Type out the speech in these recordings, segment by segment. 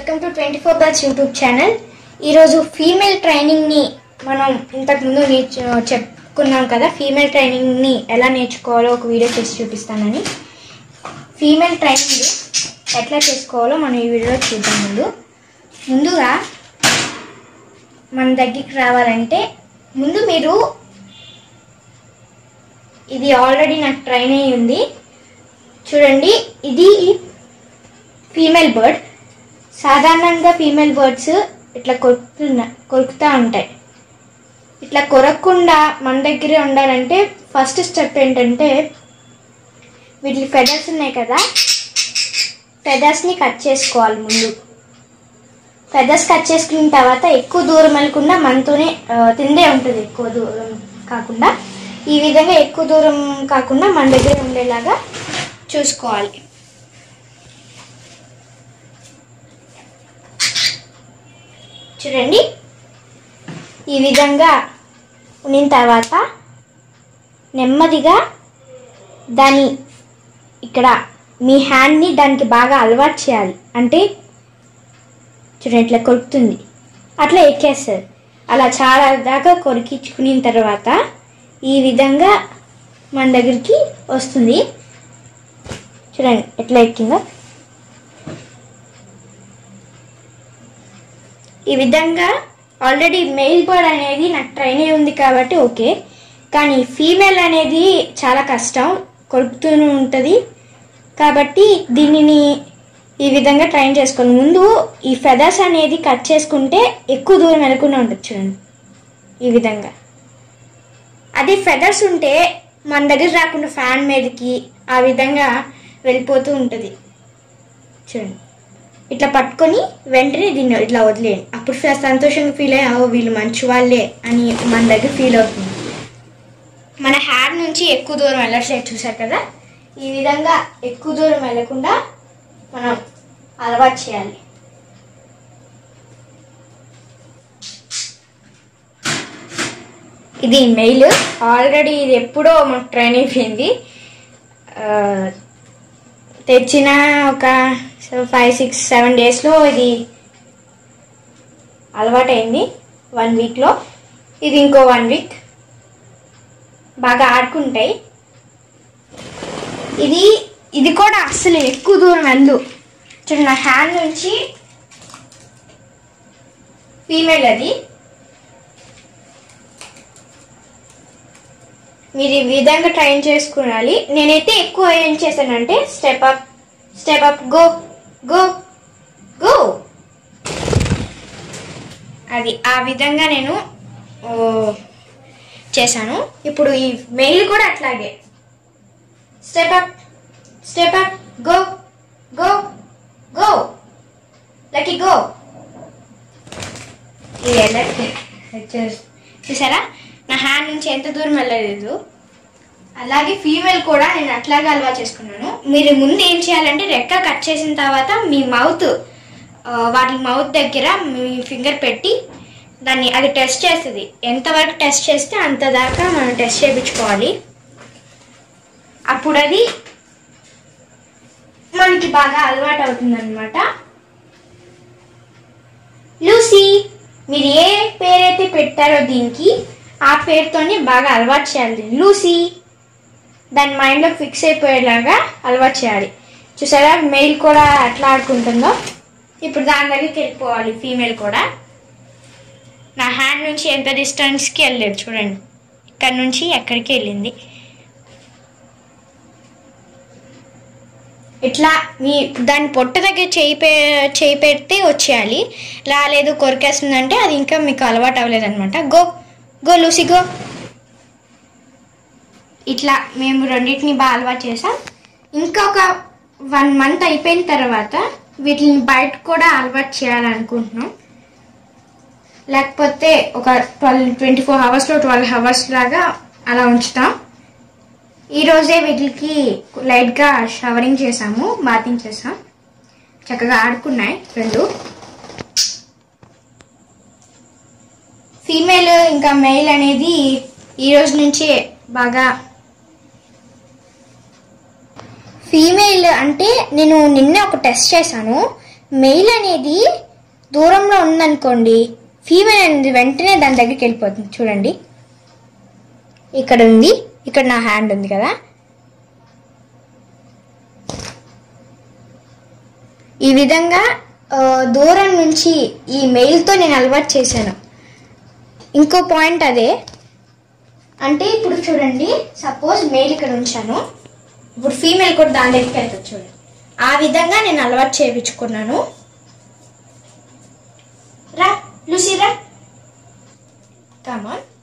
welcome to twenty four birds YouTube channel ఈరోజు female ట్రైనింగ్ని మనం ఇంతకుముందు నేర్చు చెప్పుకున్నాం కదా ఫీమేల్ ట్రైనింగ్ని ఎలా నేర్చుకోవాలో ఒక వీడియో చేసి చూపిస్తానని ఫీమేల్ ట్రైనింగ్ ఎట్లా చేసుకోవాలో మనం ఈ వీడియోలో చూద్దాం ముందు ముందుగా మన దగ్గరికి రావాలంటే ముందు మీరు ఇది ఆల్రెడీ నాకు ట్రైన్ అయ్యి ఉంది చూడండి ఇది ఫీమేల్ బర్డ్ సాధారణంగా ఫీమేల్ బర్డ్స్ ఇట్లా కొరుకుతున్న కొరుకుతూ ఉంటాయి ఇట్లా కొరకకుండా మన దగ్గరే ఉండాలంటే ఫస్ట్ స్టెప్ ఏంటంటే వీటి ఫెదర్స్ ఉన్నాయి కదా ఫెదర్స్ని కట్ చేసుకోవాలి ముందు ఫెదర్స్ కట్ చేసుకున్న తర్వాత ఎక్కువ దూరం వెళ్ళకుండా మనతోనే ఆ, తిండే ఉంటుంది ఎక్కువ దూరం కాకుండా ఈ విధంగా ఎక్కువ దూరం కాకుండా మన దగ్గర ఉండేలాగా చూసుకోవాలి చూడండి ఈ విధంగా ఉన్న తర్వాత నెమ్మదిగా దాని ఇక్కడ మీ హ్యాండ్ని దానికి బాగా అలవాటు చేయాలి అంటే చూడండి ఇట్లా కొరుకుతుంది అట్లా ఎక్కేస్తుంది అలా చాలా దాకా కొరికించుకున్న తర్వాత ఈ విధంగా మన దగ్గరికి వస్తుంది చూడండి ఎట్లా ఎక్కిందో ఈ విధంగా ఆల్రెడీ మెయిల్ బర్డ్ అనేది నాకు ట్రైన్ అయి ఉంది కాబట్టి ఓకే కానీ ఫీమేల్ అనేది చాలా కష్టం కొరుకుతూనే ఉంటుంది కాబట్టి దీనిని ఈ విధంగా ట్రైన్ చేసుకోండి ముందు ఈ ఫెదర్స్ అనేది కట్ చేసుకుంటే ఎక్కువ దూరం వెళ్ళకుండా ఉంటుంది చూడండి ఈ విధంగా అదే ఫెదర్స్ ఉంటే మన దగ్గర రాకుండా ఫ్యాన్ మీదకి ఆ విధంగా వెళ్ళిపోతూ ఉంటుంది చూడండి ఇట్లా పట్టుకొని వెంటనే దీన్ని ఇట్లా వదిలేయండి అప్పుడు ఫ- సంతోషంగా ఫీల్ అయ్యి "ఓ, వీళ్ళు మంచి వాళ్ళే అని మన దగ్గర ఫీల్ అవుతుంది మన హ్యార్ నుంచి ఎక్కువ దూరం వెళ్ళట్లేదు చూసారు కదా ఈ విధంగా ఎక్కువ దూరం వెళ్ళకుండా మనం అలవాటు చేయాలి ఇది మెయిల్ ఆల్రెడీ ఇది ఎప్పుడో మాకు ట్రైన్ అయిపోయింది ఆ, తెచ్చిన ఒక ఫైవ్ సిక్స్ సెవెన్ డేస్లో ఇది అలవాటైంది వన్ వీక్లో ఇది ఇంకో వన్ వీక్ బాగా ఆడుకుంటాయి ఇది ఇది కూడా అస్సలు ఎక్కువ దూరం వెళ్ళు చూడండి నా హ్యాండ్ నుంచి ఫీమేల్ అది మీరు ఈ విధంగా ట్రైన్ చేసుకునాలి నేనైతే ఎక్కువ ఏం చేశానంటే step up step up go go go అది ఆ విధంగా నేను ఓ, చేశాను ఇప్పుడు ఈ మెయిల్ కూడా అట్లాగే step up step up go go go lucky go ఇది ఎలా చూ- చూసారా నా హ్యాండ్ నుంచి ఎంత దూరం వెళ్ళలేదు అలాగే ఫీమేల్ కూడా నేను అట్లాగే అలవాటు చేసుకున్నాను మీరు ముందు ఏం చేయాలంటే రెక్క కట్ చేసిన తర్వాత మీ మౌత్ వాటి మౌత్ దగ్గర మీ ఫింగర్ పెట్టి దాన్ని అది టెస్ట్ చేస్తుంది ఎంతవరకు టెస్ట్ చేస్తే అంత దాకా మనం టెస్ట్ చేయించుకోవాలి అప్పుడు అది మనకి బాగా అలవాటు అవుతుంది అనమాట లూసీ మీరు ఏ పేరైతే పెట్టారో దీనికి ఆ పేరుతోనే బాగా అలవాటు చేయాలి లూసీ దాని మైండ్లో ఫిక్స్ అయిపోయేలాగా అలవాటు చేయాలి చూసారా మెయిల్ కూడా ఎట్లా ఆడుకుంటుందో ఇప్పుడు దాని దగ్గరికి వెళ్ళిపోవాలి ఫీమేల్ కూడా నా హ్యాండ్ నుంచి ఎంత డిస్టెన్స్కి వెళ్ళలేదు చూడండి ఇక్కడ నుంచి ఎక్కడికి వెళ్ళింది ఇట్లా మీ దాని పొట్ట దగ్గర చేయి పె చేయి పెడితే వచ్చేయాలి రాలేదు కొరికేస్తుందంటే అది ఇంకా మీకు అలవాటు అవ్వలేదు అనమాట గో గో లూసి గో ఇట్లా మేము రెండింటిని బాగా అలవాటు చేసాం ఇంకొక వన్ మంత్ అయిపోయిన తర్వాత వీటిని బయట కూడా అలవాటు చేయాలనుకుంటున్నాం లేకపోతే ఒక ట్వెల్వ్ ట్వంటీ ఫోర్ అవర్స్లో ట్వెల్వ్ అవర్స్ లాగా అలా ఉంచుతాం ఈ రోజే వీటికి లైట్గా షవరింగ్ చేసాము బాతింగ్ చేసాం చక్కగా ఆడుకున్నాయి రెండు ఫీమేల్ ఇంకా మెయిల్ అనేది ఈ రోజు నుంచి బాగా ఫీమేల్ అంటే నేను నిన్నే ఒక టెస్ట్ చేశాను మెయిల్ అనేది దూరంలో ఉందనుకోండి ఫీమేల్ అనేది వెంటనే దాని దగ్గరికి వెళ్ళిపోతుంది చూడండి ఇక్కడ ఉంది ఇక్కడ నా హ్యాండ్ ఉంది కదా ఈ విధంగా ఆ, దూరం నుంచి ఈ మెయిల్తో నేను అలవాటు చేశాను ఇంకో పాయింట్ అదే అంటే ఇప్పుడు చూడండి సపోజ్ మెయిల్ ఇక్కడ ఉంచాను ఇప్పుడు ఫీమేల్ కూడా దాని దగ్గరికి వెళ్తుంది చూడండి ఆ విధంగా నేను అలవాటు చేయించుకున్నాను రా లూసీ రా కమాన్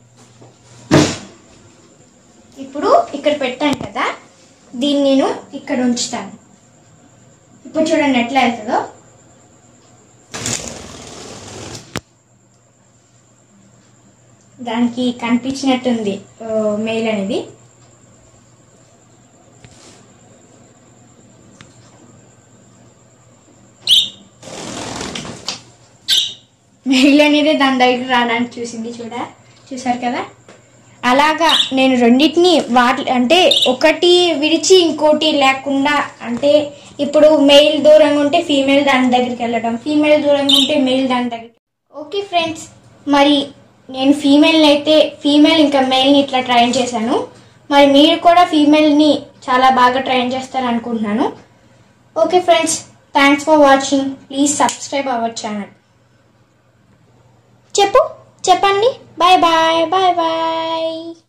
ఇప్పుడు ఇక్కడ పెట్టాను కదా దీన్ని నేను ఇక్కడ ఉంచుతాను ఇప్పుడు చూడండి ఎట్లా వెళ్తుందో దానికి కనిపించినట్టుంది మెయిల్ అనేది మెయిల్ అనేది దాని దగ్గర రావడానికి చూసింది చూడ చూసారు కదా అలాగా నేను రెండింటిని వాటి అంటే ఒకటి విడిచి ఇంకోటి లేకుండా అంటే ఇప్పుడు మెయిల్ దూరంగా ఉంటే ఫీమేల్ దాని దగ్గరికి వెళ్ళడం ఫీమేల్ దూరంగా ఉంటే మెయిల్ దాని దగ్గరికి ఓకే ఫ్రెండ్స్ మరి నేను ఫీమేల్ని అయితే ఫీమేల్ ఇంకా మెయిల్ని ఇట్లా ట్రైన్ చేశాను మరి మీరు కూడా ఫీమేల్ని చాలా బాగా ట్రైన్ చేస్తారు అనుకుంటున్నాను okay friends thanks for watching please subscribe our channel చెప్పు చెప్పండి బాయ్ బాయ్ బాయ్ బాయ్